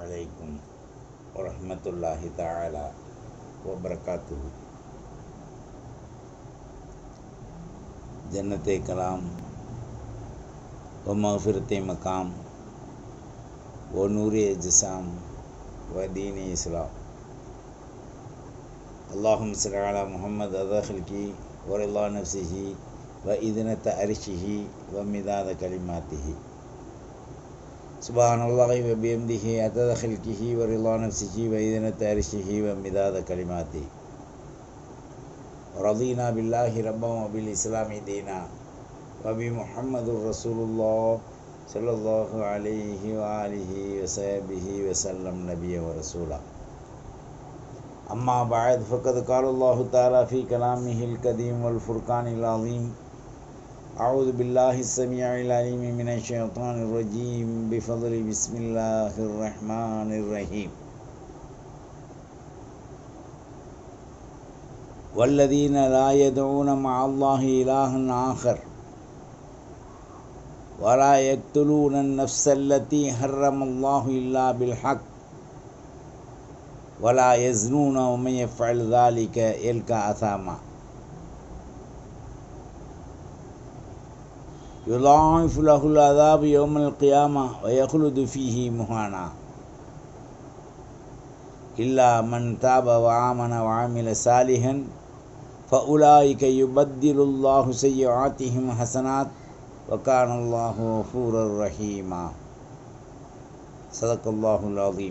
عليكم ورحمة الله تعالى وبركاته جنت کلام و مغفرت مقام و نور اجسام و دین اسلام اللهم صل على محمد عدد خلقه ورضا نفسه وإذنة عرشه ومداد كلماته سبحان الله وبحمده عدد خلقه ورضا نفسه وإذنة عرشه ومداد كلماته رضينا بالله ربا وبالإسلام دينا وبمحمد رسول الله صلى الله عليه وآله وصحبه وسلم نبيا ورسولا أما بعد فقد قال الله تعالى في كلامه القديم والفرقان العظيم أعوذ بالله السميع العليم من الشيطان الرجيم بفضل بسم الله الرحمن الرحيم والذين لا يدعون مع الله إلها آخر ولا يقتلون النفس التي حرم الله إلا بالحق ولا يزنون ومن يفعل ذلك يلقى أثاما يضاعف له العذاب يوم القيامة ويخلد فيه مهانا إلا من تاب وآمن وعمل صالحا فأولئك يبدل الله سيئاتهم حسنات وكان الله غفورا رحيما صدق الله العظيم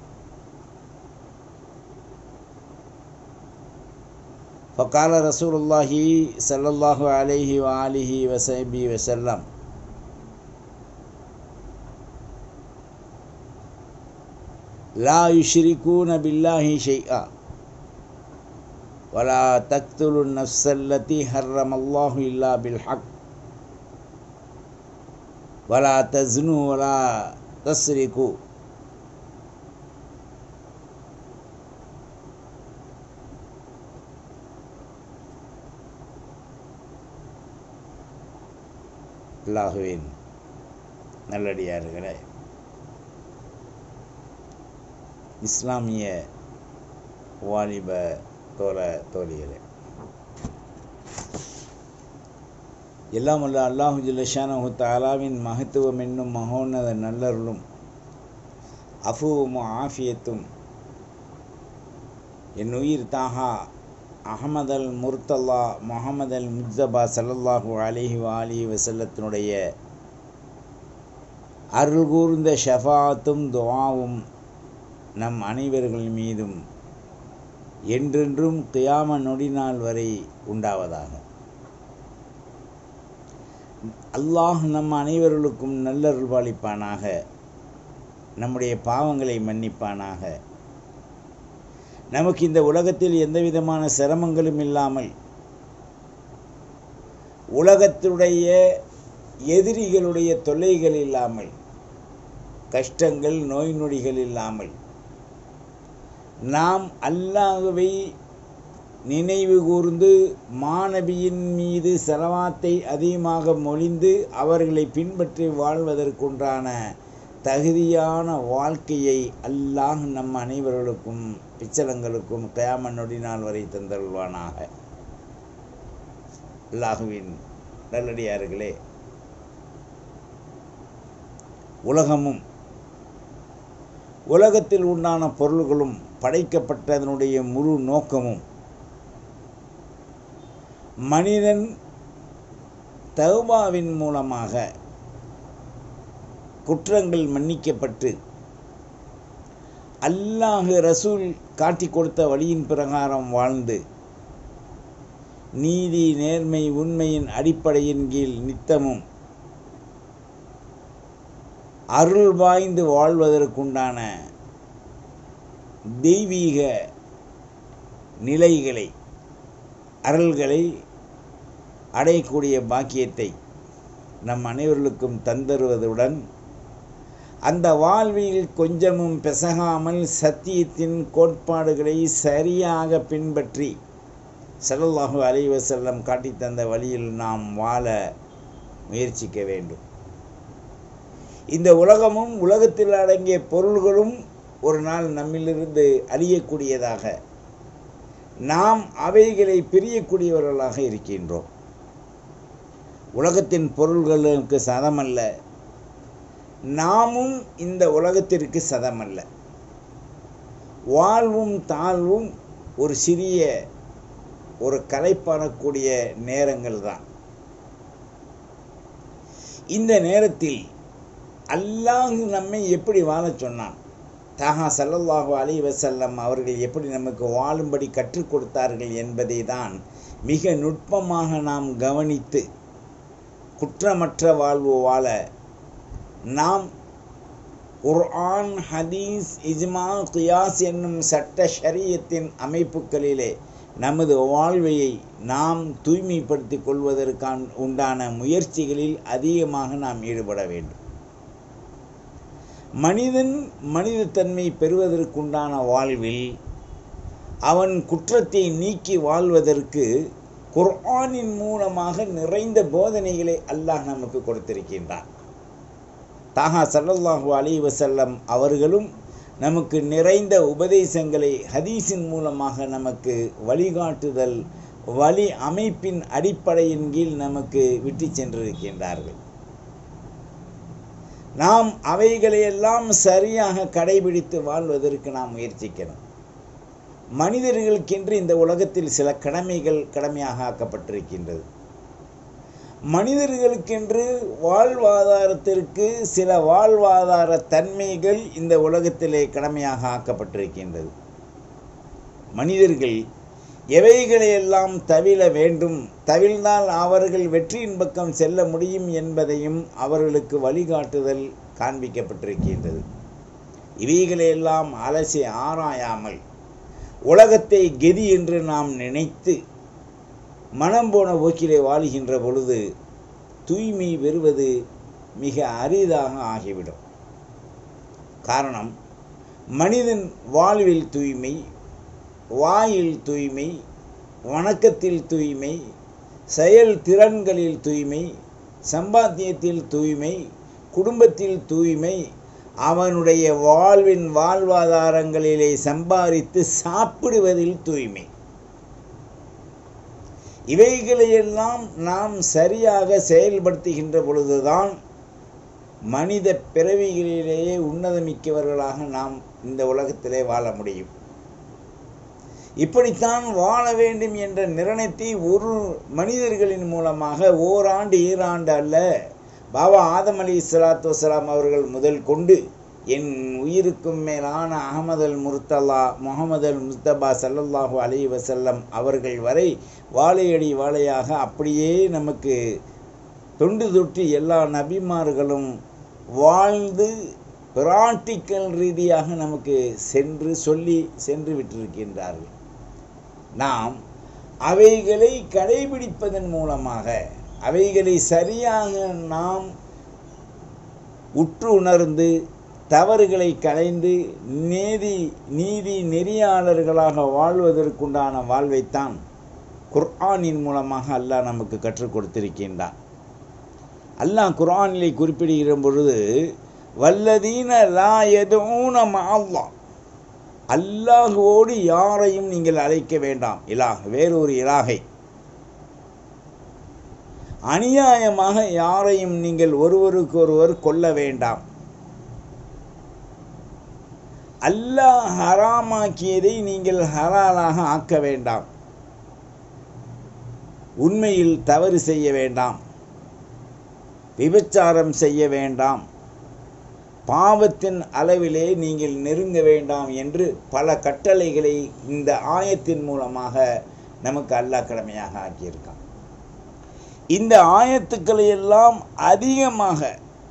فقال رسول الله صلى الله عليه وآله وصحبه وسلم لا يشركون بالله شيئا ولا تقتلوا النفس التي حرم الله إلا بالحق ولا تزنوا ولا تسرقوا அல்லாஹுவின் நல்லடியார்களே இஸ்லாமிய வாலிப தோழ தோழிகளே எல்லாம் அல்ல அல்லாஹு ஜில்லஷானஹு தாலாவின் மகத்துவம் என்னும் மகோன்னத நல்லருளும் அஃபுவும் ஆஃபியத்தும் என் உயிர் தாகா அகமது அல் முர்தல்லா முகமது அல் முஜ்தபா சல்லல்லாஹூ அலிஹி அலி வசல்லத்தினுடைய அருள் கூர்ந்த ஷஃபாத்தும் துவாவும் நம் அனைவர்கள் மீதும் என்றென்றும் கியாம நொடி நாள் வரை உண்டாவதாக அல்லாஹ் நம் அனைவர்களுக்கும் நல்லருள் பாலிப்பானாக நம்முடைய பாவங்களை மன்னிப்பானாக நமக்கு இந்த உலகத்தில் எந்த விதமான சிரமங்களும் இல்லாமல் உலகத்துடைய எதிரிகளுடைய தொல்லைகள் இல்லாமல் கஷ்டங்கள் நோய் நொடிகள் இல்லாமல் நாம் அல்லாஹுவை நினைவு கூர்ந்து மாணவியின் மீது செலவாத்தை அதிகமாக மொழிந்து அவர்களை பின்பற்றி வாழ்வதற்குண்டான தகுதியான வாழ்க்கையை அல்லாஹ் நம் அனைவர்களுக்கும் பிச்சலங்களுக்கும் கயாம நொடி நாள் வரை தந்தருள்வானாக அல்லாஹுவின் நல்லடியார்களே உலகமும் உலகத்தில் உண்டான பொருள்களும் படைக்கப்பட்டதனுடைய முழு நோக்கமும் மனிதன் தௌபாவின் மூலமாக குற்றங்கள் மன்னிக்கப்பட்டு அல்லாஹு ரசூல் காட்டி கொடுத்த வழியின் பிரகாரம் வாழ்ந்து நீதி நேர்மை உண்மையின் அடிப்படையின் கீழ் நித்தமும் அருள் வாய்ந்து வாழ்வதற்குண்டான தெய்வீக நிலைகளை அருள்களை அடையக்கூடிய பாக்கியத்தை நம் அனைவர்களுக்கும் தந்தருவதுடன் அந்த வாழ்வில் கொஞ்சமும் பிசகாமல் சத்தியத்தின் கோட்பாடுகளை சரியாக பின்பற்றி ஸல்லல்லாஹு அலைஹி வஸல்லம் காட்டித் தந்த வழியில் நாம் வாழ முயற்சிக்க வேண்டும் இந்த உலகமும் உலகத்தில் அடங்கிய பொருள்களும் ஒரு நாள் நம்மிலிருந்து அழியக்கூடியதாக நாம் அவைகளை பிரியக்கூடியவர்களாக இருக்கின்றோம் உலகத்தின் பொருள்களுக்கு சதமல்ல நாமும் இந்த உலகத்திற்கு சதமல்ல வாழ்வும் தாழ்வும் ஒரு சிறிய ஒரு கலைப்பாடக்கூடிய நேரங்கள் தான் இந்த நேரத்தில் அல்லாஹ் நம்மை எப்படி வாழச் சொன்னான் தாகா சல்லல்லாஹு அலி வசல்லம் அவர்கள் எப்படி நமக்கு வாழும்படி கற்றுக் கொடுத்தார்கள் என்பதை தான் மிக நுட்பமாக நாம் கவனித்து குற்றமற்ற வாழ்வு வாழ நாம் குர்ஆன் ஹதீஸ் இஜ்மா கியாஸ் என்னும் சட்ட ஷரியத்தின் அமைப்புகளிலே நமது வாழ்வையை நாம் தூய்மைப்படுத்திக் கொள்வதற்கான உண்டான முயற்சிகளில் அதிகமாக நாம் ஈடுபட வேண்டும் மனிதன் மனிதத்தன்மை பெறுவதற்குண்டான வாழ்வில் அவன் குற்றத்தை நீக்கி வாழ்வதற்கு குர்ஆனின் மூலமாக நிறைந்த போதனைகளை அல்லாஹ் நமக்கு கொடுத்திருக்கின்றான் தாகா சல்லல்லாஹு அலி வசல்லம் அவர்களும் நமக்கு நிறைந்த உபதேசங்களை ஹதீஸின் மூலமாக நமக்கு வழிகாட்டுதல் வழி அமைப்பின் அடிப்படையின் கீழ் நமக்கு விட்டு சென்றிருக்கின்றார்கள் நாம் அவைகளையெல்லாம் சரியாக கடைபிடித்து வாழ்வதற்கு நாம் முயற்சிக்கணும் மனிதர்களுக்கென்று இந்த உலகத்தில் சில கடமைகள் கடமையாக ஆக்கப்பட்டிருக்கின்றது மனிதர்களுக்கென்று வாழ்வாதாரத்திற்கு சில வாழ்வாதார தன்மைகள் இந்த உலகத்திலே கடமையாக ஆக்கப்பட்டிருக்கின்றது மனிதர்கள் எவைகளையெல்லாம் தவிர வேண்டும் தவிழ்ந்தால் அவர்கள் வெற்றியின் பக்கம் செல்ல முடியும் என்பதையும் அவர்களுக்கு வழிகாட்டுதல் காண்பிக்கப்பட்டிருக்கின்றது இவைகளையெல்லாம் அலசி ஆராயாமல் உலகத்தை கெதி என்று நாம் நினைத்து மனம் போன போக்கிலே வாழுகின்ற பொழுது தூய்மை பெறுவது மிக அரிதாக ஆகிவிடும் காரணம் மனிதன் வாழ்வில் தூய்மை வாயில் தூய்மை வணக்கத்தில் தூய்மை செயல் திறன்களில் தூய்மை சம்பாத்தியத்தில் தூய்மை குடும்பத்தில் தூய்மை அவனுடைய வாழ்வின் வாழ்வாதாரங்களிலே சம்பாதித்து சாப்பிடுவதில் தூய்மை இவைகளையெல்லாம் நாம் சரியாக செயல்படுத்துகின்ற பொழுதுதான் மனித பிறவிகளிலேயே உன்னதமிக்கவர்களாக நாம் இந்த உலகத்திலே வாழ முடியும் இப்படித்தான் வாழ வேண்டும் என்ற நிர்ணயத்தை ஒரு மனிதர்களின் மூலமாக ஓராண்டு ஈராண்டு அல்ல பாபா ஆதம் அலி இஸ்லாத்து வசலாம் அவர்கள் முதல் கொண்டு என் உயிருக்கும் மேலான அகமது அல் முர்த்தல்லா முகமது அல் முஸ்தபா சல்லல்லாஹு அலி வசல்லம் அவர்கள் வரை வாழையடி வாழையாக அப்படியே நமக்கு தொண்டு தொட்டு எல்லா நபிமார்களும் வாழ்ந்து பிராக்டிக்கல் ரீதியாக நமக்கு சென்று சொல்லி சென்று விட்டிருக்கின்றார்கள் நாம் அவைகளை கடைபிடிப்பதன் மூலமாக அவைகளை சரியாக நாம் உற்று உணர்ந்து தவறுகளை களைந்து நீதி நீதி நெறியாளர்களாக வாழ்வதற்குண்டான வாழ்வைத்தான் குர்ஆனின் மூலமாக அல்லாஹ் நமக்கு கற்றுக் கொடுத்திருக்கின்றான் அல்லாஹ் குர்ஆனிலே குறிப்பிடுகிற பொழுது வல்லதீன லா எதுவும் அல்லா அல்லாஹுவோடு யாரையும் நீங்கள் அழைக்க வேண்டாம் இலாஹ் வேறொரு இலாகை அநியாயமாக யாரையும் நீங்கள் ஒருவருக்கொருவர் கொல்ல வேண்டாம் அல்லாஹ் ஹராமாக்கியதை நீங்கள் ஹலாலாக ஆக்க வேண்டாம் உண்மையில் தவறு செய்ய வேண்டாம் விபச்சாரம் செய்ய வேண்டாம் பாவத்தின் அளவிலே நீங்கள் நெருங்க வேண்டாம் என்று பல கட்டளைகளை இந்த ஆயத்தின் மூலமாக நமக்கு அல்லாஹ் கடமையாக ஆக்கியிருக்கான் இந்த ஆயத்துக்களை எல்லாம் அதிகமாக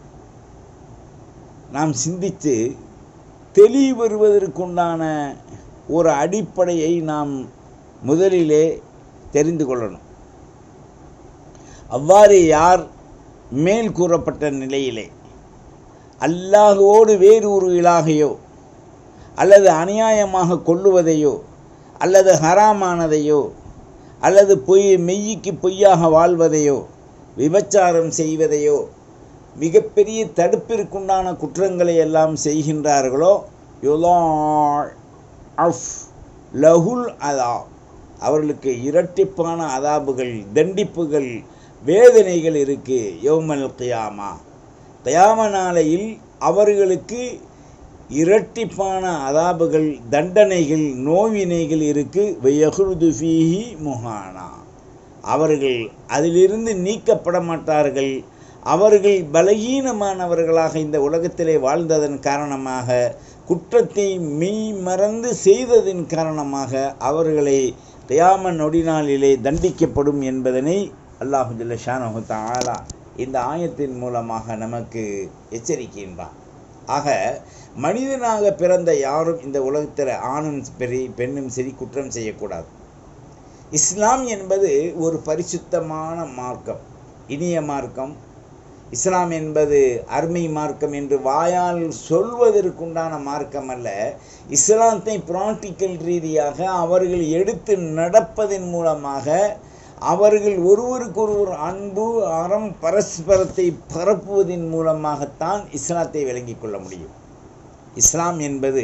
நாம் சிந்தித்து தெளிவு வருவதற்குண்டான ஒரு அடிப்படையை நாம் முதலிலே தெரிந்து கொள்ளணும் அவ்வாறு யார் மேல் கூறப்பட்ட நிலையிலே அல்லாஹுவோடு வேறு ஒரு இலாகையோ அல்லது அநியாயமாக கொள்ளுவதையோ அல்லது ஹராமானதையோ அல்லது பொய் மெய்யிக்கு பொய்யாக வாழ்வதையோ விபச்சாரம் செய்வதையோ மிகப்பெரிய தடுப்பிற்குண்டான குற்றங்களை எல்லாம் செய்கின்றார்களோ யுலாஃப் லஹுல் அதா அவர்களுக்கு இரட்டிப்பான அதாபுகள் தண்டிப்புகள் வேதனைகள் இருக்கு யௌமல் கியாமா கியாம நாளையில் அவர்களுக்கு இரட்டிப்பான அதாபுகள் தண்டனைகள் நோவினைகள் இருக்கு வெயகுருது ஃபீஹி முஹானா அவர்கள் அதிலிருந்து நீக்கப்பட மாட்டார்கள் அவர்கள் பலகீனமானவர்களாக இந்த உலகத்திலே வாழ்ந்ததன் காரணமாக குற்றத்தை மெய் மறந்து செய்ததின் காரணமாக அவர்களை கியாம நொடிநாளிலே தண்டிக்கப்படும் என்பதனை அல்லாஹு ஜல்ல ஷானஹு தஆலா இந்த ஆயத்தின் மூலமாக நமக்கு எச்சரிக்கின்றான் ஆக மனிதனாக பிறந்த யாரும் இந்த உலகத்தில் ஆணும் சரி பெண்ணும் சரி குற்றம் செய்யக்கூடாது இஸ்லாம் என்பது ஒரு பரிசுத்தமான மார்க்கம் இனிய மார்க்கம் இஸ்லாம் என்பது அருமை மார்க்கம் என்று வாயால் சொல்வதற்குண்டான மார்க்கம் அல்ல இஸ்லாத்தை பிராக்டிக்கல் ரீதியாக அவர்கள் எடுத்து நடப்பதன் மூலமாக அவர்கள் ஒருவருக்கொருவர் அன்பு அறம் பரஸ்பரத்தை பரப்புவதன் மூலமாகத்தான் இஸ்லாத்தை விளங்கிக் கொள்ள முடியும் இஸ்லாம் என்பது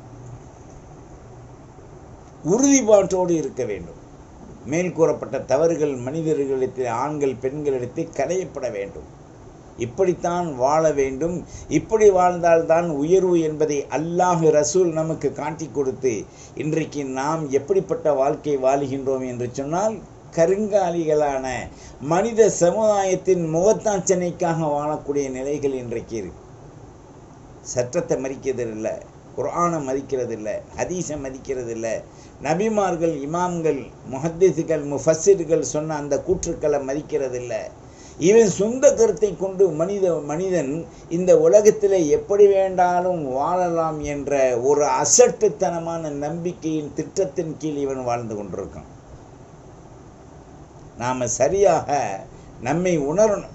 உறுதிப்பாட்டோடு இருக்க வேண்டும் மேல் கூறப்பட்ட தவறுகள் மனிதர்களிடத்தில் ஆண்கள் பெண்களிடத்தில் களையப்பட வேண்டும் இப்படித்தான் வாழ வேண்டும் இப்படி வாழ்ந்தால்தான் உயர்வு என்பதை அல்லாஹ் ரசூல் நமக்கு காட்டி கொடுத்து இன்றைக்கு நாம் எப்படிப்பட்ட வாழ்க்கை வாழுகின்றோம் என்று சொன்னால் கருங்காலிகளான மனித சமுதாயத்தின் முகத்தாச்சனைக்காக வாழக்கூடிய நிலைகள் இன்றைக்கு இருக்கு சட்டத்தை மதிக்கிறது இல்லை குர்ஆனை மதிக்கிறது இல்லை ஹதீஸை மதிக்கிறது இல்லை நபிமார்கள் இமாம்கள் முஹத்திஸுகள் முஃபஸ்ஸிர்கள் சொன்ன அந்த கூற்றுக்களை மதிக்கிறது இல்லை இவன் சொந்த கருத்தை கொண்டு மனித மனிதன் இந்த உலகத்தில் எப்படி வேண்டாலும் வாழலாம் என்ற ஒரு அசட்டுத்தனமான நம்பிக்கையின் திட்டத்தின் கீழ் இவன் வாழ்ந்து கொண்டிருக்கான் நாம் சரியாக நம்மை உணரணும்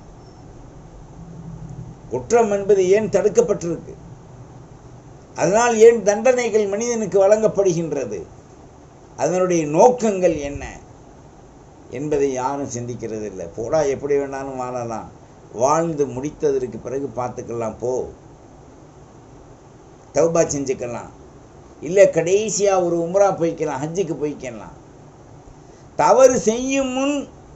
குற்றம் என்பது ஏன் தடுக்கப்பட்டிருக்கு அதனால் ஏன் தண்டனைகள் மனிதனுக்கு வழங்கப்படுகின்றது அதனுடைய நோக்கங்கள் என்ன என்பதை யாரும் சிந்திக்கிறது இல்லை போடா எப்படி வேணாலும் வாழலாம் வாழ்ந்து முடித்ததற்கு பிறகு பார்த்துக்கலாம் போ தௌபா செஞ்சுக்கலாம் இல்லை கடைசியாக ஒரு உம்ரா போய்க்கலாம் ஹஜ்ஜுக்கு போய்க்கலாம் தவறு செய்யும் முன்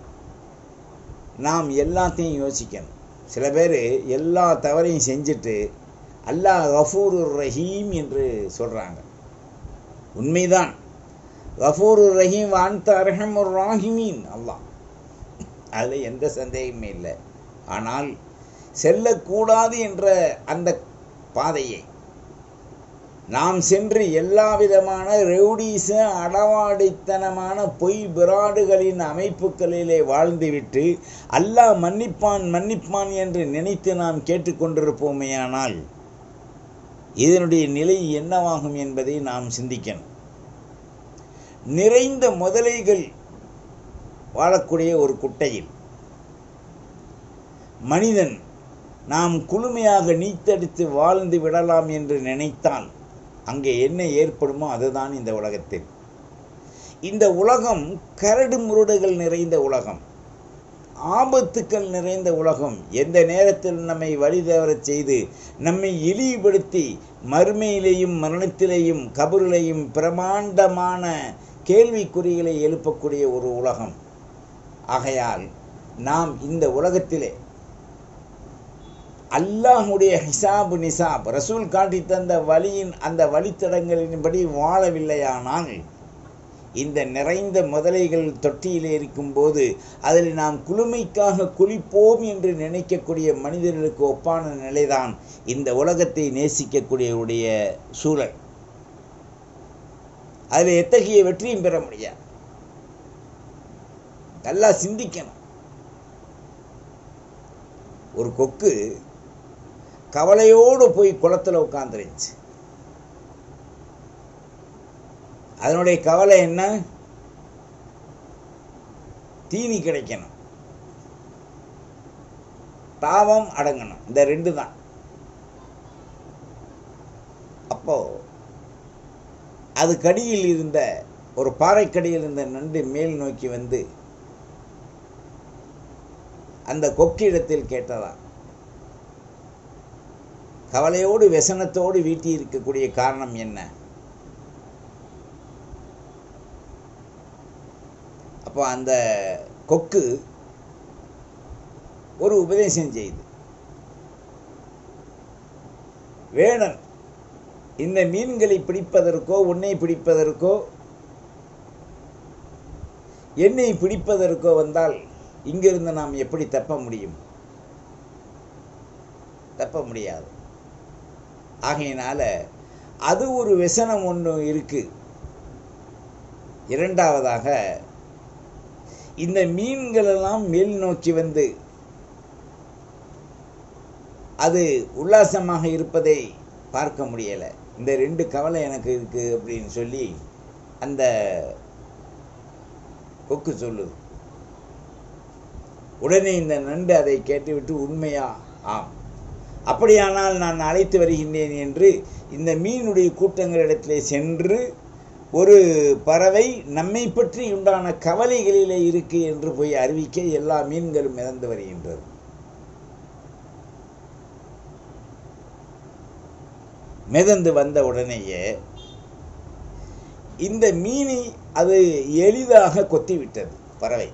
நாம் எல்லாத்தையும் யோசிக்கணும் சில பேர் எல்லா தவறையும் செஞ்சுட்டு அல்லாஹ் கஃபூரு ரஹீம் என்று சொல்கிறாங்க உண்மைதான் கஃபூரு ரஹீம் அந்த அரஹமுர் ராஹிமீன் அல்லாஹ் அதில் எந்த சந்தேகமே இல்லை ஆனால் செல்லக்கூடாது என்ற அந்த பாதையை நாம் சென்று எல்லா விதமான ரெவுடீச அடவாடித்தனமான பொய் பிராடுகளின் அமைப்புகளிலே வாழ்ந்துவிட்டு அல்லாஹ் மன்னிப்பான் மன்னிப்பான் என்று நினைத்து நாம் கேட்டுக்கொண்டிருப்போமேயானால் இதனுடைய நிலை என்னவாகும் என்பதை நாம் சிந்திக்கணும் நிறைந்த முதலைகள் வாழக்கூடிய ஒரு குட்டையில் மனிதன் நாம் குளுமையாக நீத்தடித்து வாழ்ந்து விடலாம் என்று நினைத்தால் அங்கே என்ன ஏற்படுமோ அதுதான் இந்த உலகத்தில் இந்த உலகம் கரடு முரடுகள் நிறைந்த உலகம் ஆபத்துக்கள் நிறைந்த உலகம் எந்த நேரத்தில் நம்மை வழி தவறச் செய்து நம்மை இழிவுபடுத்தி மறுமையிலேயும் மரணத்திலேயும் கபரிலேயும் பிரமாண்டமான கேள்விக்குறிகளை எழுப்பக்கூடிய ஒரு உலகம் ஆகையால் நாம் இந்த உலகத்திலே அல்லாஹுடைய ஹிசாபு நிசாப் ரசூல் காட்டி தந்த வழியின் அந்த வழித்தடங்களின்படி வாழவில்லையானால் இந்த நிறைந்த முதலைகள் தொட்டியிலே இருக்கும்போது அதில் நாம் குளுமைக்காக குளிப்போம் என்று நினைக்கக்கூடிய மனிதர்களுக்கு ஒப்பான நிலைதான் இந்த உலகத்தை நேசிக்கக்கூடியவுடைய சூழல் அதில் எத்தகைய வெற்றியும் பெற முடியாது நல்லா சிந்திக்கணும் ஒரு கொக்கு கவலையோடு போய் குளத்தில் உட்காந்துருச்சு அதனுடைய கவலை என்ன தீனி கிடைக்கணும் தாவம் அடங்கணும் இந்த ரெண்டு தான் அப்போ அது கடியில் இருந்த ஒரு பாறைக்கடியில் இருந்த நண்டு மேல் நோக்கி வந்து அந்த கொக்கிடத்தில் கேட்டதா கவலையோடு व्यசனத்தோடு வீட்டி இருக்கக்கூடிய காரணம் என்ன அப்போ அந்த கொக்கு ஒரு உபதேசம் செய்து வேணன் இந்த மீன்களை பிடிப்பதற்கோ உன்னை பிடிப்பதற்கோ என்னை பிடிப்பதற்கோ வந்தால் இங்கிருந்து நாம் எப்படி தப்ப முடியும் தப்ப முடியாது ஆகையினால அது ஒரு व्यசனம் ஒன்று இருக்கு இரண்டாவதாக இந்த மீன்கள் எல்லாம் மேல் நோக்கி வந்து அது உல்லாசமாக இருப்பதை பார்க்க முடியலை இந்த ரெண்டு கவலை எனக்கு இருக்கு அப்படின்னு சொல்லி அந்த கொக்கு சொல்லுது உடனே இந்த நண்டு அதை கேட்டுவிட்டு உண்மையா ஆம் அப்படியானால் நான் அழைத்து வருகின்றேன் என்று இந்த மீனுடைய கூட்டங்களிடத்திலே சென்று ஒரு பறவை நம்மை பற்றி உண்டான கவலைகளிலே இருக்கு என்று போய் அறிவிக்க எல்லா மீன்களும் மிதந்து வருகின்றது மிதந்து வந்த உடனேயே இந்த மீனை அது எளிதாக கொத்தி விட்டது பறவை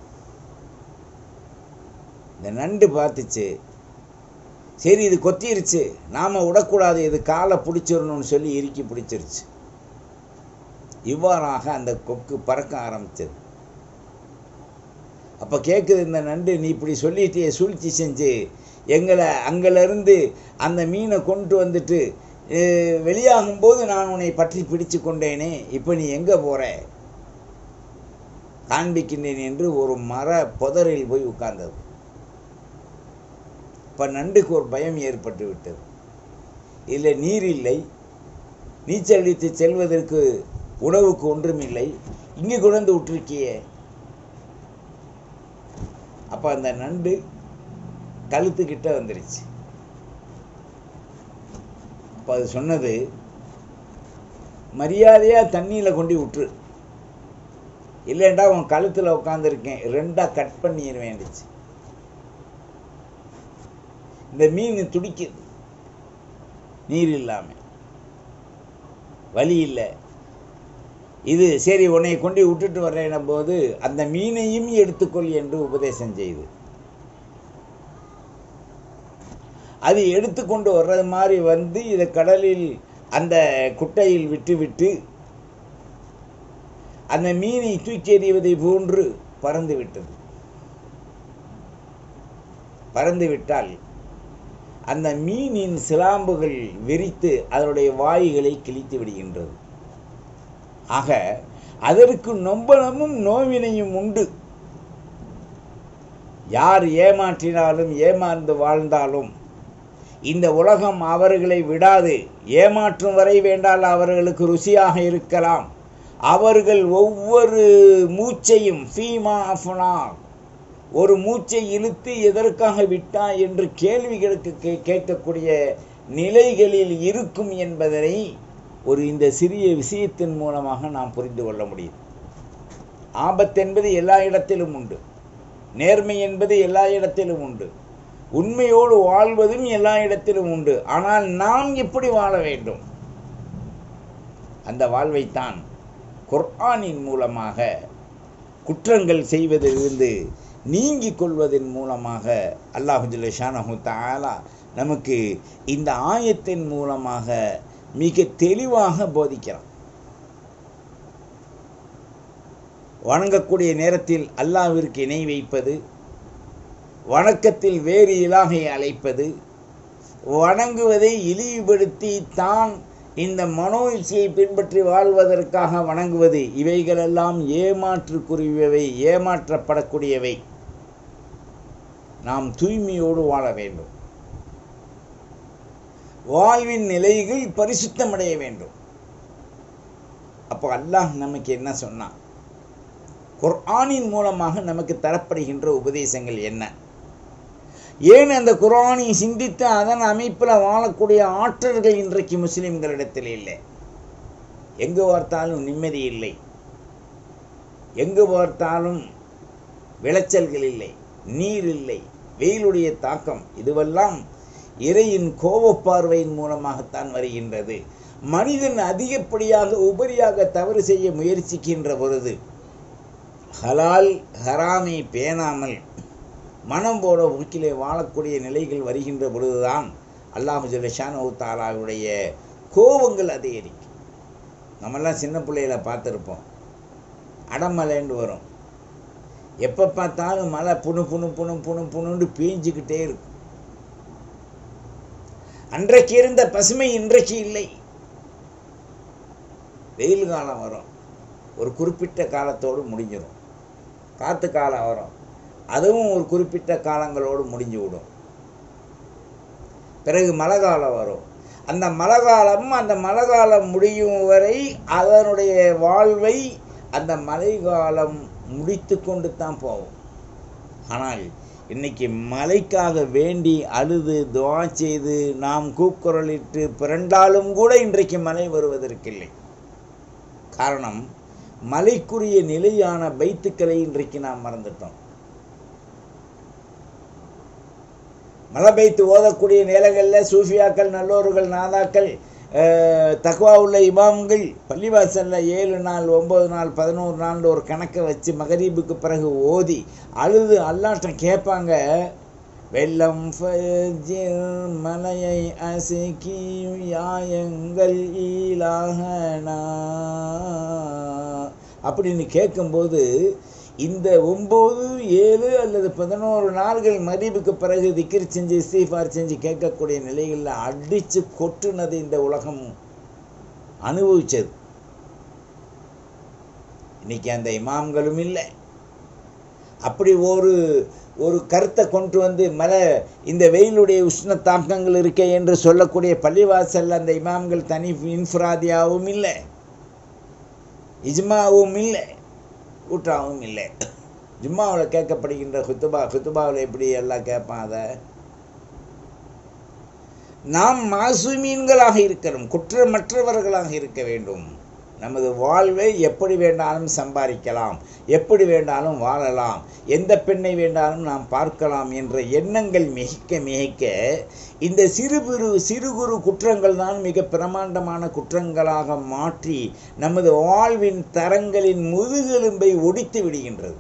இந்த நண்டு பார்த்துச்சு சரி இது கொத்திருச்சு நாம விடக்கூடாது இது காலை பிடிச்சிடணும்னு சொல்லி இறுக்கி பிடிச்சிருச்சு இவ்வாறாக அந்த கொக்கு பறக்க ஆரம்பிச்சது அப்போ கேட்குது இந்த நண்டு நீ இப்படி சொல்லிட்டே சூழ்ச்சி செஞ்சு எங்களை அங்கிருந்து அந்த மீனை கொண்டு வந்துட்டு அஹ், வெளியாகும்போது நான் உன்னை பற்றி பிடிச்சு கொண்டேனே இப்போ நீ எங்கே போற காண்பிக்கின்றேன் என்று ஒரு மர புதரில் போய் உட்கார்ந்தது இப்போ நண்டுக்கு ஒரு பயம் ஏற்பட்டு விட்டது இல்லை நீர் இல்லை நீச்சல் அடித்து செல்வதற்கு உணவுக்கு ஒன்றுமில்லை இங்கே கொண்டு விட்டுருக்கியே அப்போ அந்த நண்டு கழுத்துக்கிட்ட வந்துருச்சு அப்போ அது சொன்னது மரியாதையாக தண்ணியில் கொண்டு விட்டுரு இல்லைண்டா உன் கழுத்தில் உட்காந்துருக்கேன் ரெண்டாக கட் பண்ணிடுவேன்டுச்சு இந்த மீன் துடிக்குது நீர் இல்லாமல் வழி இல்லை இது சரி உன்னை கொண்டு விட்டுட்டு வர்றேன போது அந்த மீனையும் எடுத்துக்கொள் என்று உபதேசம் செய்து அது எடுத்துக்கொண்டு வர்றது மாதிரி வந்து இதை கடலில் அந்த குட்டையில் விட்டுவிட்டு அந்த மீனை தூக்கி எறிவதை போன்று பறந்து விட்டது பறந்து விட்டால் அந்த மீனின் சிலாம்புகள் விரித்து அதனுடைய வாய்களை கிழித்து விடுகின்றது ஆக அதற்கு நொம்பலமும் நோவினையும் உண்டு யார் ஏமாற்றினாலும் ஏமாந்து வாழ்ந்தாலும் இந்த உலகம் அவர்களை விடாது ஏமாற்றும் வரை வேண்டால் அவர்களுக்கு ருசியாக இருக்கலாம் அவர்கள் ஒவ்வொரு மூச்சையும் ஃபீமா அஃபனா ஒரு மூச்சை இழுத்து எதற்காக விட்டா என்று கேள்விகளுக்கு கே- கேட்கக்கூடிய நிலைகளில் இருக்கும் என்பதனை ஒரு இந்த சிறிய விஷயத்தின் மூலமாக நாம் புரிந்து கொள்ள முடியும் ஆபத்து என்பது எல்லா இடத்திலும் உண்டு நேர்மை என்பது எல்லா இடத்திலும் உண்டு உண்மையோடு வாழ்வதும் எல்லா இடத்திலும் உண்டு ஆனால் நாம் எப்படி வாழ வேண்டும் அந்த வாழ்வைத்தான் குர்ஆனின் மூலமாக குற்றங்கள் செய்வதிலிருந்து நீங்கிக் கொள்வதன் மூலமாக அல்லாஹு ஜல்ல ஷானஹு தஆலா நமக்கு இந்த ஆயத்தின் மூலமாக மிக தெளிவாக போதிக்கிறான் வணங்கக்கூடிய நேரத்தில் அல்லாஹ்விற்கு இணை வைப்பது வணக்கத்தில் வேறு இலாகை அழைப்பது வணங்குவதை இழிவுபடுத்தி தான் இந்த மனோ இச்சையை பின்பற்றி வாழ்வதற்காக வணங்குவது இவைகளெல்லாம் ஏமாற்றுக்குரியவை ஏமாற்றப்படக்கூடியவை நாம் தூய்மையோடு வாழ வேண்டும் வாழ்வின் நிலைகள் பரிசுத்தமடைய வேண்டும் அப்போ அல்லாஹ் நமக்கு என்ன சொன்னான் குர்ஆனின் மூலமாக நமக்கு தரப்படுகின்ற உபதேசங்கள் என்ன ஏன் அந்த குர்ஆனை சிந்தித்து அதன் அமைப்பில் வாழக்கூடிய ஆற்றல்கள் இன்றைக்கு முஸ்லிம்களிடத்தில் இல்லை எங்கு பார்த்தாலும் நிம்மதி இல்லை எங்கு பார்த்தாலும் விளைச்சல்கள் இல்லை நீர் இல்லை வெயிலுடைய தாக்கம் இதுவெல்லாம் இறையின் கோபப்பார்வையின் மூலமாகத்தான் வருகின்றது மனிதன் அதிகப்படியாக உபரியாக தவறு செய்ய முயற்சிக்கின்ற பொழுது ஹலால் ஹராமை பேணாமல் மனம் போட உக்கிலே வாழக்கூடிய நிலைகள் வருகின்ற பொழுதுதான் அல்லாஹு ஜல்லஷானு தாலாவுடைய கோபங்கள் அதிகரிக்கும் நம்மெல்லாம் சின்ன பிள்ளையில பார்த்துருப்போம் அடமலைன்னு வரும் எப்போ பார்த்தாலும் மழை புணு புணு புணு புணு புணுன்னு பேஞ்சிக்கிட்டே இருக்கும் அன்றைக்கு இருந்த பசுமை இன்றைக்கு இல்லை வெயில் காலம் வரும் ஒரு குறிப்பிட்ட காலத்தோடு முடிஞ்சிடும் காற்று காலம் வரும் அதுவும் ஒரு குறிப்பிட்ட காலங்களோடு முடிஞ்சு விடும் பிறகு மழை காலம் வரும் அந்த மழை காலம் அந்த மழை காலம் முடியும் வரை அதனுடைய வாழ்வை அந்த மழை காலம் முடித்து கொண்டு தான் போகும் ஆனால் இன்னைக்கு மழைக்காக வேண்டி அழுது துவா செய்து நாம் கூக்குரலிட்டு பிறண்டாலும் கூட இன்றைக்கு மழை வருவதற்கில்லை காரணம் மலைக்குரிய நிலையான பைத்துக்களை இன்றைக்கு நாம் மறந்துட்டோம் மலை பைத்து ஓதக்கூடிய நிலைகளில் சூஃபியாக்கள் நல்லோர்கள் நாதாக்கள் தக்குவா உள்ள இமாம்கள் பள்ளிவாசலில் ஏழு நாள் ஒம்பது நாள் பதினோரு நாள் ஒரு கணக்கை வச்சு மகரீபுக்கு பிறகு ஓதி அழுது அல்லாட்டம் கேட்பாங்க வெள்ளம் மலையை அசைக்கி யாயங்கள் ஈலாகனா அப்படின்னு கேட்கும்போது இந்த ஒம்பது ஏழு அல்லது பதினோரு நாள்கள் மதிப்புக்கு பிறகு திக்கிர் செஞ்சு இஸ்தீஃபார் செஞ்சு கேட்கக்கூடிய நிலைகளில் அடித்து கொட்டுனது இந்த உலகம் அனுபவிச்சது இன்னைக்கு அந்த இமாம்களும் இல்லை அப்படி ஒரு ஒரு கருத்தை கொண்டு வந்து மலை இந்த வெயிலுடைய உஷ்ண தாக்கங்கள் இருக்கே என்று சொல்லக்கூடிய பள்ளிவாசல் அந்த இமாம்கள் தனி இன்ஃப்ராதியாவும் இல்லை இஜ்மாவும் இல்லை ஊற்றாவும் இல்லை ஜும்மாவில் கேட்கப்படுகின்ற ஹுத்துபா ஹுத்துபாவில் எப்படி எல்லாம் கேட்பான் அதை நாம் மாசுமீன்களாக இருக்கிறோம் குற்றமற்றவர்களாக இருக்க வேண்டும் நமது வாழ்வை எப்படி வேண்டாலும் சம்பாதிக்கலாம் எப்படி வேண்டாலும் வாழலாம் எந்த பெண்ணை வேண்டாலும் நாம் பார்க்கலாம் என்ற எண்ணங்கள் மிகைக்க மிகைக்க இந்த சிறு குறு சிறு குறு குற்றங்கள் தான் மிக பிரமாண்டமான குற்றங்களாக மாற்றி நமது வாழ்வின் தரங்களின் முதுகெலும்பை ஒடித்து விடுகின்றது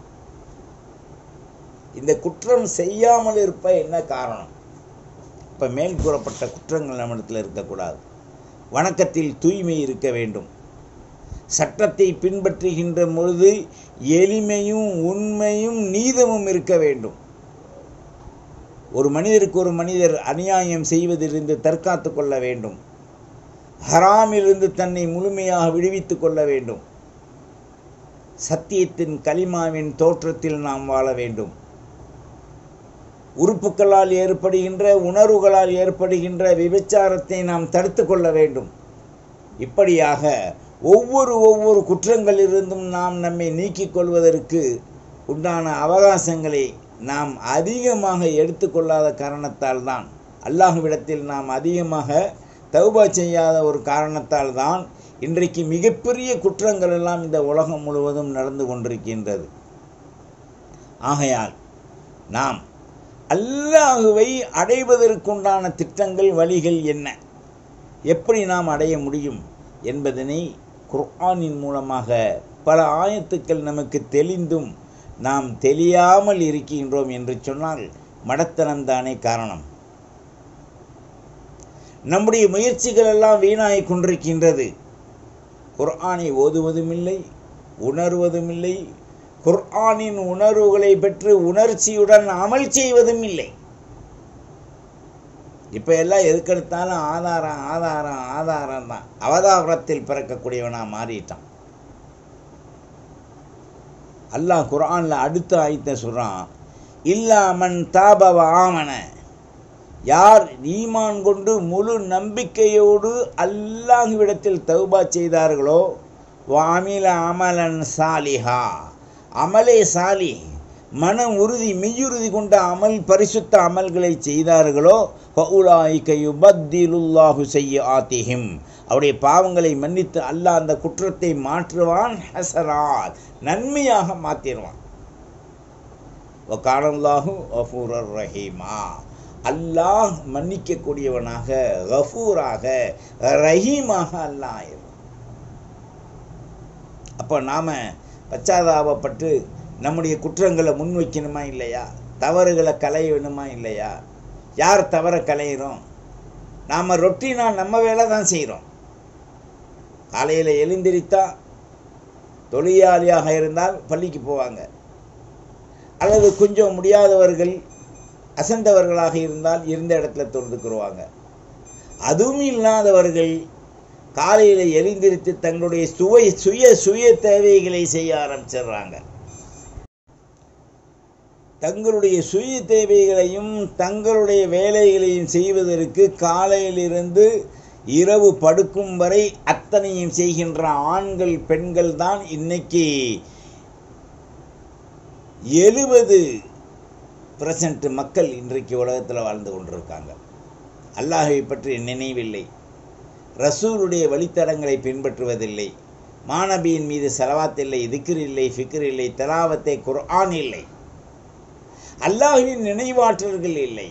இந்த குற்றம் செய்யாமல் இருப்ப என்ன காரணம் இப்போ மேல் கூறப்பட்ட குற்றங்கள் நம்மிடத்தில் இருக்கக்கூடாது வணக்கத்தில் தூய்மை இருக்க வேண்டும் சட்டத்தை பின்பற்றுகின்ற பொழுது எளிமையும் உண்மையும் நீதமும் இருக்க வேண்டும் ஒரு மனிதருக்கு ஒரு மனிதர் அநியாயம் செய்வதிலிருந்து தற்காத்து கொள்ள வேண்டும் ஹராமிலிருந்து தன்னை முழுமையாக விடுவித்துக் கொள்ள வேண்டும் சத்தியத்தின் களிமாவின் தோற்றத்தில் நாம் வாழ வேண்டும் உறுப்புகளால் ஏற்படுகின்ற உணர்வுகளால் ஏற்படுகின்ற விபச்சாரத்தை நாம் தடுத்து கொள்ள வேண்டும் இப்படியாக ஒவ்வொரு ஒவ்வொரு குற்றங்களிலிருந்தும் நாம் நம்மை நீக்கிக் கொள்வதற்கு உண்டான அவகாசங்களை நாம் அதிகமாக எடுத்துக்கொள்ளாத காரணத்தால் தான் அல்லாஹுவிடத்தில் நாம் அதிகமாக தௌபா செய்யாத ஒரு காரணத்தால் தான் இன்றைக்கு மிகப்பெரிய குற்றங்கள் எல்லாம் இந்த உலகம் முழுவதும் நடந்து கொண்டிருக்கின்றது ஆகையால் நாம் அல்லாஹுவை அடைவதற்குண்டான திட்டங்கள் வழிகள் என்ன எப்படி நாம் அடைய முடியும் என்பதனை குர்ஆனின் மூலமாக பல ஆயத்துக்கள் நமக்கு தெளிந்தும் நாம் தெரியாமல் இருக்கின்றோம் என்று சொன்னால் மடத்தனம்தானே காரணம் நம்முடைய முயற்சிகள் எல்லாம் வீணாகிக் கொண்டிருக்கின்றது குர்ஆனை ஓதுவதும் இல்லை உணர்வதும் இல்லை குர்ஆனின் உணர்வுகளை பெற்று உணர்ச்சியுடன் அமல் செய்வதும் இல்லை இப்போ எல்லாம் எதுக்கெடுத்தாலும் ஆதாரம் ஆதாரம் ஆதாரம் தான் அவதாரத்தில் பிறக்கக்கூடியவனா மாறிட்டான் அல்லாஹ் குரானில் அடுத்த ஆயத்தை சொல்கிறான் இல்லாமன் தாபவ ஆமன யார் ஈமான் கொண்டு முழு நம்பிக்கையோடு அல்லாஹுவிடத்தில் தௌபா செய்தார்களோ வாமில அமலன் சாலிஹா அமலே சாலி மன உறுதி மெய்யுறுதி கொண்ட அமல் பரிசுத்த அமல்களை செய்தார்களோ பத்திலுல்லாஹு செய்ய ஆத்திஹிம் அவருடைய பாவங்களை மன்னித்து அல்லாஹ் அந்த குற்றத்தை மாற்றுவான் ஹசராத் நன்மையாக மாற்றிடுவான் ஒகானல்லாஹு அஃபூரர் ரஹீமா அல்லாஹ் மன்னிக்கக்கூடியவனாக கஃபூராக ரஹீமாக அல்லாஹ் ஆயிரும் அப்போ நாம் பச்சாதாபப்பட்டு நம்முடைய குற்றங்களை முன் வைக்கணுமா இல்லையா தவறுகளை களையணுமா இல்லையா யார் தவற களையிறோம் நாம் ரொட்டீனா நம்ம வேலை தான் செய்கிறோம் காலையில் எழுந்திரித்தா தொழிலாளியாக இருந்தால் பள்ளிக்கு போவாங்க அல்லது கொஞ்சம் முடியாதவர்கள் அசந்தவர்களாக இருந்தால் இருந்த இடத்துல தொழுதுக்குருவாங்க அதுவும் இல்லாதவர்கள் காலையில் எழுந்திருத்து தங்களுடைய சுவை சுய சுய தேவைகளை செய்ய ஆரம்பிச்சிடுறாங்க தங்களுடைய சுய தேவைகளையும் தங்களுடைய வேலைகளையும் செய்வதற்கு காலையிலிருந்து இரவு படுக்கும் வரை அத்தனையும் செய்கின்ற ஆண்கள் பெண்கள் தான் இன்னைக்கு எழுபது பர்சன்ட் மக்கள் இன்றைக்கு உலகத்தில் வாழ்ந்து கொண்டிருக்காங்க அல்லாஹை பற்றி நினைவில்லை ரசூலுடைய வழித்தடங்களை பின்பற்றுவதில்லை மாணபியின் மீது செலவாத் இல்லை திக்ர் இல்லை ஃபிக்ர் இல்லை தலாவத்தை குர்ஆன் இல்லை அல்லாஹுவின் நினைவாற்றல்கள் இல்லை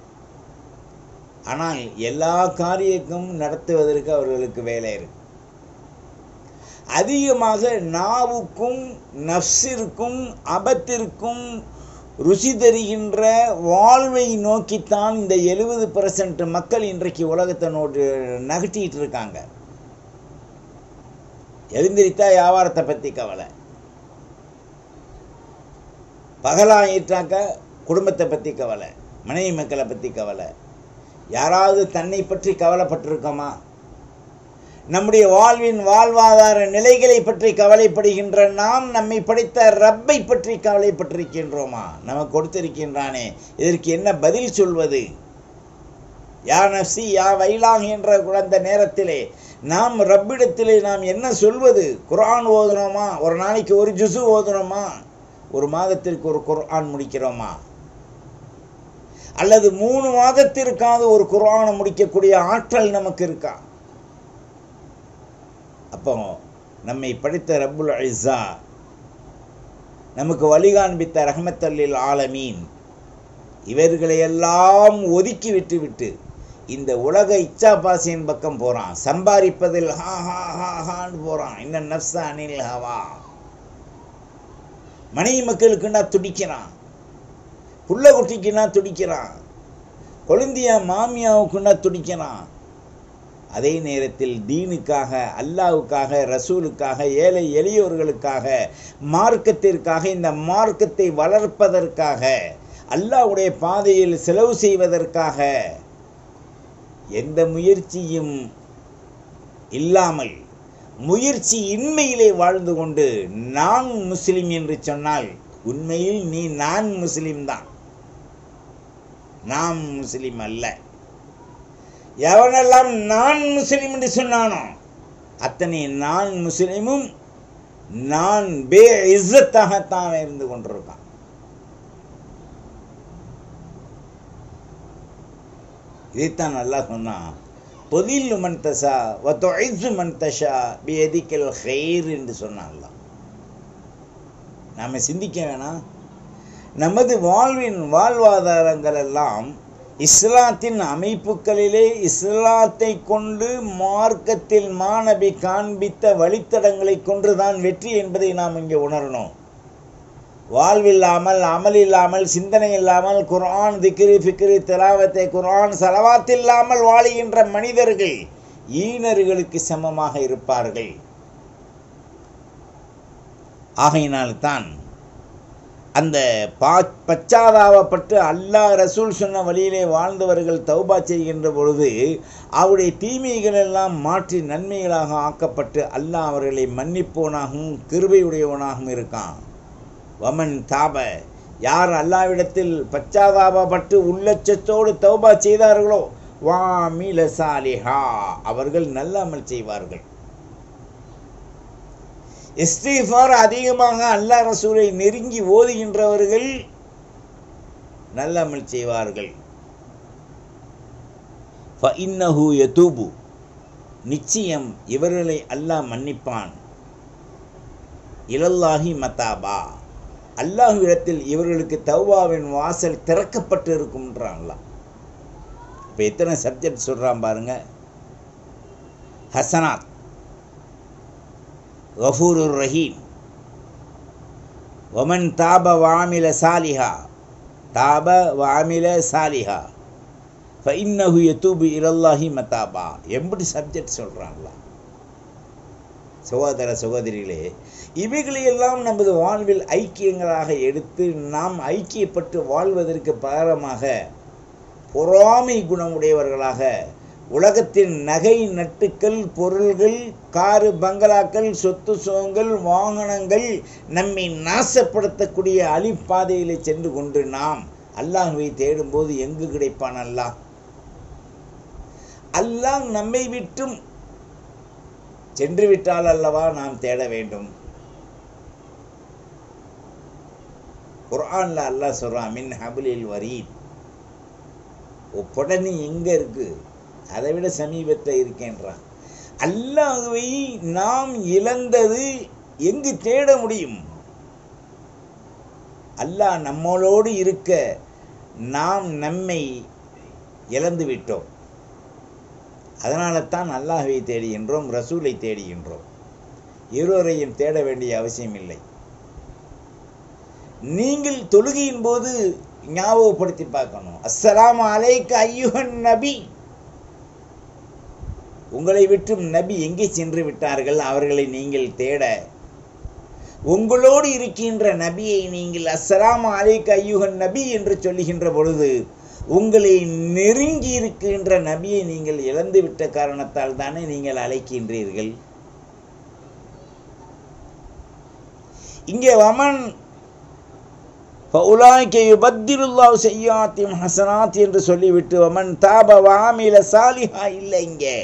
ஆனால் எல்லா காரியக்கும் நடத்துவதற்கு அவர்களுக்கு வேலை இருக்கு அதிகமாக நாவுக்கும் நஃப்ஸிற்கும் அபத்திற்கும் ருசி தருகின்ற வாழ்வை நோக்கித்தான் இந்த எழுபது பர்சன்ட் மக்கள் இன்றைக்கு உலகத்தை நோட்டு நகட்டிட்டு இருக்காங்க எழுந்திரித்தா வியாபாரத்தை பற்றி கவலை பகலாயிட்டாக்க குடும்பத்தை பற்றி கவலை மனைவி மக்களை பற்றி கவலை யாராவது தன்னை பற்றி கவலைப்பட்டிருக்கோமா நம்முடைய வாழ்வின் வாழ்வாதார நிலைகளை பற்றி கவலைப்படுகின்ற நாம் நம்மை படைத்த ரப்பை பற்றி கவலைப்பட்டிருக்கின்றோமா நமக்கு கொடுத்திருக்கின்றானே இதற்கு என்ன பதில் சொல்வது யா நஃப்சி யா வைலாங் என்ற குழந்த நேரத்திலே நாம் ரப்பிடத்திலே நாம் என்ன சொல்வது குர்ஆன் ஓதுனோமா ஒரு நாளைக்கு ஒரு ஜுசு ஓதுனோமா ஒரு மாதத்திற்கு ஒரு குர்ஆன் முடிக்கிறோமா அல்லது மூணு மாதத்திற்காவது ஒரு குர்ஆனை முடிக்கக்கூடிய ஆற்றல் நமக்கு இருக்கா அப்போ நம்மை படித்த ரப்புல் ஐசா நமக்கு வழிகாண்பித்த ரஹமத்தல்லில் ஆலமீன் இவர்களையெல்லாம் ஒதுக்கி விட்டு விட்டு இந்த உலக இச்சா பாசியின் பக்கம் போகிறான் சம்பாதிப்பதில் ஹா ஹா ஹா ஹான்னு போகிறான் இந்த நப்சா அனில் ஹவா மனைவி மக்களுக்குன்னா துடிக்கிறான் புள்ள குட்டிக்குன்னா துடிக்கிறான் கொழுந்தியா மாமியாவுக்குன்னா துடிக்கிறான் அதே நேரத்தில் தீனுக்காக அல்லாவுக்காக ரசூலுக்காக ஏழை எளியோர்களுக்காக மார்க்கத்திற்காக இந்த மார்க்கத்தை வளர்ப்பதற்காக அல்லாவுடைய பாதையில் செலவு செய்வதற்காக எந்த முயற்சியும் இல்லாமல் முயற்சி இன்மையிலே வாழ்ந்து கொண்டு நான் முஸ்லிம் என்று சொன்னால் உண்மையில் நீ நான் முஸ்லிம் தான் நாம் முஸ்லிம் அல்ல எவனெல்லாம் நான் முஸ்லிம் என்று சொன்னானோ அத்தனை நான் முஸ்லிமும் நான் பே இஸ்ஸத்தாகத்தான் இருந்து கொண்டிருக்கான் இதைத்தான் நல்லா சொன்னான் தொதில் மன் தசா ஒத்தொழிசு மன் தஷா பியதிக்கல் ஹெய்ர் என்று சொன்னான்ல நாம் சிந்திக்க வேணாம் நமது வாழ்வின் வாழ்வாதாரங்கள் எல்லாம் இஸ்லாத்தின் அமைப்புகளிலே இஸ்லாத்தை கொண்டு மார்க்கத்தில் மாணவி காண்பித்த வழித்தடங்களை கொண்டுதான் வெற்றி என்பதை நாம் இங்கே உணரணும் வாழ்வில்லாமல் அமல் இல்லாமல் சிந்தனை இல்லாமல் குர்ஆன் திக்ரி ஃபிக்ரி திலாவத்தை குர்ஆன் சலவாத் இல்லாமல் வாழுகின்ற மனிதர்கள் ஈனர்களுக்கு சமமாக இருப்பார்கள் ஆகையினால்தான் அந்த பா பச்சாதாபப்பட்டு அல்லாஹ் ரசூல் சொன்ன வழியிலே வாழ்ந்தவர்கள் தௌபா செய்கின்ற பொழுது அவருடைய தீமைகள் எல்லாம் மாற்றி நன்மைகளாக ஆக்கப்பட்டு அல்லாஹ் அவர்களை மன்னிப்போனாகவும் கிருபையுடையவனாகவும் இருக்கான் வமன் தாப யார் அல்லாவிடத்தில் பச்சாதாபப்பட்டு உள்ளச்சத்தோடு தௌபா செய்தார்களோ வா மீல சாலிஹா அவர்கள் நல்ல அமல் செய்வார்கள் இஸ்திஃபார் அதிகமாக அல்லாஹ் ரசூலை நெருங்கி ஓதுகின்றவர்கள் நல்ல அமல் செய்வார்கள் ஃபஇன்னஹு யதூபு நிச்சயம் இவர்களை அல்லாஹ் மன்னிப்பான் இலல்லாஹி மதாபா அல்லாஹ்விடத்தில் இவர்களுக்கு தௌபாவின் வாசல் திறக்கப்பட்டு இருக்கும்ன்றான் அல்லாஹ் இப்போ எத்தனை சப்ஜெக்ட் சொல்கிறான் பாருங்க ஹசனாத் கஃபூருர் ரஹீம் ஒமன் தாப வாமில சாலிஹா தாப வாமில சாலிஹா ஃபைன்னஹு யதூபு இலல்லாஹி மத்தாபா எப்படி சப்ஜெக்ட் சொல்கிறாங்களா சகோதர சகோதரிகளே இவைகளையெல்லாம் நமது வாழ்வில் ஐக்கியங்களாக எடுத்து நாம் ஐக்கியப்பட்டு வாழ்வதற்கு பகரமாக பொறாமை குணமுடையவர்களாக உலகத்தின் நகை நட்டுக்கள் பொருள்கள் காரு பங்களாக்கள் சொத்து சுகங்கள் வாகனங்கள் நம்மை நாசப்படுத்தக்கூடிய அழிப்பாதையில் சென்று கொண்டு நாம் அல்லாஹுவை தேடும்போது எங்கு கிடைப்பான் அல்லாஹ் அல்லாஹ் நம்மை விட்டும் சென்று விட்டால் அல்லவா நாம் தேட வேண்டும் குர்ஆன்ல அல்லாஹ் சொல்றான் மின் ஹபிலில் வரீத் உடனே எங்க இருக்கு அதை விட சமீபத்தில் இருக்கேன்றான் அல்லாஹ்வை நாம் இழந்தது எங்கு தேட முடியும் அல்லாஹ் நம்மளோடு இருக்க நாம் நம்மை இழந்து விட்டோம் அதனால தான் அல்லாஹ்வை தேடுகின்றோம் ரசூலை தேடுகின்றோம் இருவரையும் தேட வேண்டிய அவசியம் இல்லை நீங்கள் தொழுகையின் போது ஞாபகப்படுத்தி பார்க்கணும் அஸ்ஸலாமு அலைக்க ஐயுகன் நபி உங்களை விட்டும் நபி எங்கே சென்று விட்டார்கள் அவர்களை நீங்கள் தேட உங்களோடு இருக்கின்ற நபியை நீங்கள் அஸ்ஸலாமு அலைக்க ஐயுகன் நபி என்று சொல்லுகின்ற பொழுது உங்களை நெருங்கி இருக்கின்ற நபியை நீங்கள் இழந்து விட்ட காரணத்தால் தானே நீங்கள் அழைக்கின்றீர்கள் இங்கே வமன் ஃபவுலாய்க்க யுபத்திருல்லாஹ் செய்யாத்திம் ஹசனாத் என்று சொல்லிவிட்டு வமன் தாப வாமில சாலிஹா இல்லை இங்கே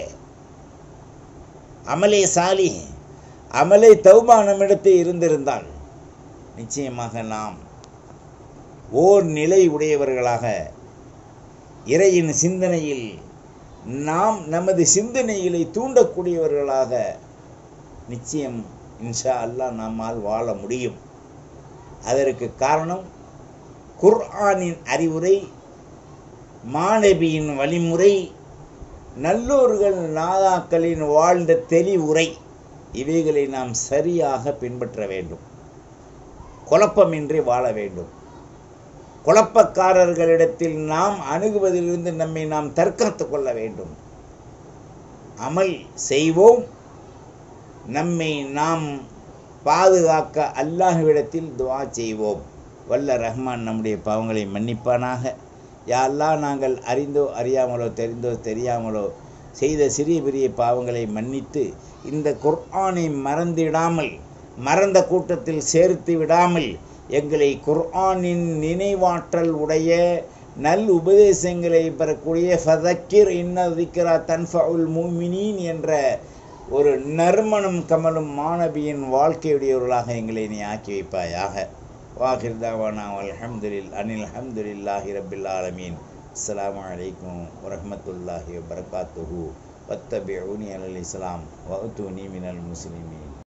அமலே சாலி அமலே தௌபா நம்மிடத்தில் இருந்திருந்தால் நிச்சயமாக நாம் ஓர் நிலை உடையவர்களாக இறையின் சிந்தனையில் நாம் நமது சிந்தனைகளை தூண்டக்கூடியவர்களாக நிச்சயம் இன்ஷா அல்லாஹ் நம்மால் வாழ முடியும் அதற்கு காரணம் குர்ஆனின் அறிவுரை மாணவியின் வழிமுறை நல்லோர்கள் நாதாக்களின் வாழ்ந்த தெளிவுரை இவைகளை நாம் சரியாக பின்பற்ற வேண்டும் குழப்பமின்றி வாழ வேண்டும் குழப்பக்காரர்களிடத்தில் நாம் அணுகுவதிலிருந்து நம்மை நாம் தற்காத்து கொள்ள வேண்டும் அமல் செய்வோம் நம்மை நாம் பாதுகாக்க அல்லாஹ்விடத்தில் துவா செய்வோம் வல்ல ரஹ்மான் நம்முடைய பாவங்களை மன்னிப்பானாக யாரெல்லாம் நாங்கள் அறிந்தோ அறியாமலோ தெரிந்தோ தெரியாமலோ செய்த சிறிய பெரிய பாவங்களை மன்னித்து இந்த குர்ஆனை மறந்திடாமல் மறந்த கூட்டத்தில் சேர்த்து விடாமல் எங்களை குர்ஆனின் நினைவாற்றல் உடைய நல் உபதேசங்களை பெறக்கூடிய ஃபதக்கிர் இன்னதிக்கிறா தன்ஃபவுல் மூமினீன் என்ற ஒரு நறுமணம் கமலும் மாணவியின் வாழ்க்கையுடையவர்களாக எங்களை நீ ஆக்கி வைப்பாயாக வாஹிர் தாவானா அல்ஹம்துலில் அனில் அல்ஹம்துலில்லாஹி ரபில் ஆலமீன் அஸ்ஸலாமு அலைக்கும் வரஹ்மத்துல்லாஹி வபரகாத்துஹு வத்தபிஊனி அலல் இஸ்லாம் வஅத்தூனி மினல் முஸ்லிமீன்